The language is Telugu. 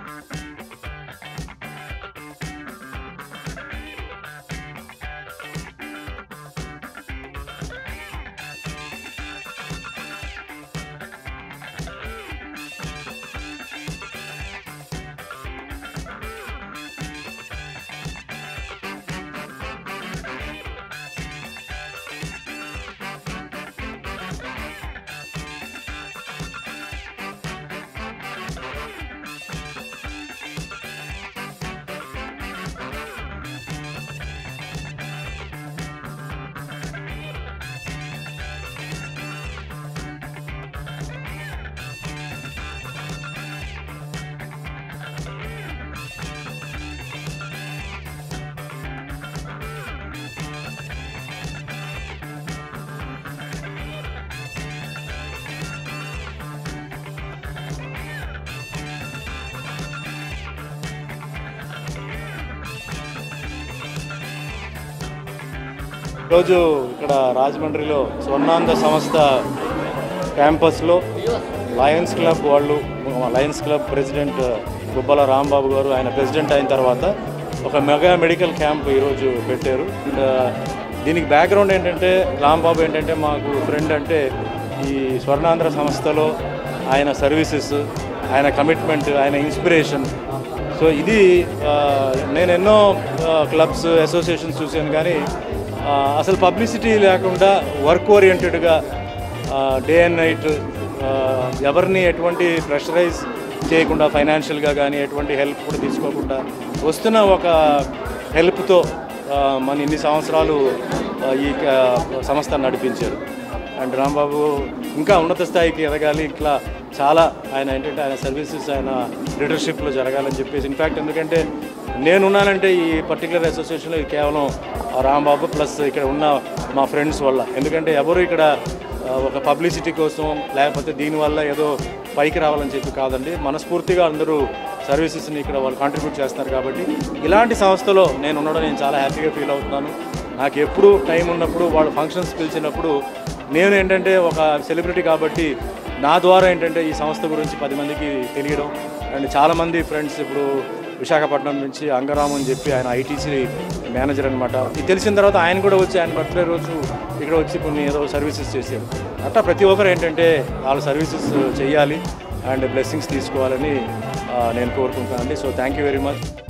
ఈరోజు ఇక్కడ రాజమండ్రిలో స్వర్ణాంధ సంస్థ క్యాంపస్లో లయన్స్ క్లబ్ వాళ్ళు Lions Club president Gubbala Rambabu గారు ఆయన ప్రెసిడెంట్ అయిన తర్వాత ఒక మెగా మెడికల్ క్యాంప్ ఈరోజు పెట్టారు అండ్ దీనికి బ్యాక్గ్రౌండ్ ఏంటంటే రాంబాబు ఏంటంటే మాకు ఫ్రెండ్ అంటే ఈ స్వర్ణాంధ్ర సంస్థలో ఆయన సర్వీసెస్ ఆయన కమిట్మెంట్ ఆయన ఇన్స్పిరేషన్ సో ఇది ఆ, నేను ఎన్నో క్లబ్స్ అసోసియేషన్స్ చూశాను కానీ ఆ, అసలు పబ్లిసిటీ లేకుండా వర్క్ ఓరియంటెడ్గా డే అండ్ నైట్ ఎవరిని ఎటువంటి ప్రెషరైజ్ చేయకుండా ఫైనాన్షియల్గా కానీ ఎటువంటి హెల్ప్ కూడా తీసుకోకుండా వస్తున్న ఒక హెల్ప్తో మన ఇన్ని సంవత్సరాలు ఆ, ఈ ఆ, సంస్థ నడిపించారు అండ్ రాంబాబు ఇంకా ఉన్నత స్థాయికి ఎదగాలి ఇట్లా చాలా ఆయన ఏంటంటే ఆయన సర్వీసెస్ ఆయన లీడర్షిప్లో జరగాలని చెప్పేసి ఇన్ఫ్యాక్ట్ ఎందుకంటే నేనున్నానంటే ఈ పర్టికులర్ అసోసియేషన్లో ఇది కేవలం ఆ రాంబాబు ప్లస్ ఇక్కడ ఉన్న మా ఫ్రెండ్స్ వల్ల ఎందుకంటే ఎవరు ఇక్కడ ఆ, ఒక పబ్లిసిటీ కోసం లేకపోతే దీనివల్ల ఏదో పైకి రావాలని చెప్పి కాదండి మనస్ఫూర్తిగా అందరూ సర్వీసెస్ని ఇక్కడ వాళ్ళు కాంట్రిబ్యూట్ చేస్తారు కాబట్టి ఇలాంటి సంస్థలో నేను ఉండడం నేను చాలా హ్యాపీగా ఫీల్ అవుతున్నాను నాకు ఎప్పుడు టైం ఉన్నప్పుడు వాళ్ళు ఫంక్షన్స్ పిలిచినప్పుడు నేను ఏంటంటే ఒక సెలబ్రిటీ కాబట్టి నా ద్వారా ఏంటంటే ఈ సంస్థ గురించి పది మందికి తెలియడం అండ్ చాలామంది ఫ్రెండ్స్ ఇప్పుడు విశాఖపట్నం నుంచి అంగరామ్ అని చెప్పి ఆయన ఐటీసీ మేనేజర్ అనమాట ఇది తెలిసిన తర్వాత ఆయన కూడా వచ్చి ఆయన బర్త్డే రోజు ఇక్కడ వచ్చి కొన్ని ఏదో సర్వీసెస్ చేశారు అట్లా ప్రతి ఒక్కరు ఏంటంటే వాళ్ళ సర్వీసెస్ చేయాలి అండ్ బ్లెస్సింగ్స్ తీసుకోవాలని ఆ, నేను కోరుకుంటున్నాను అండి so thank you very much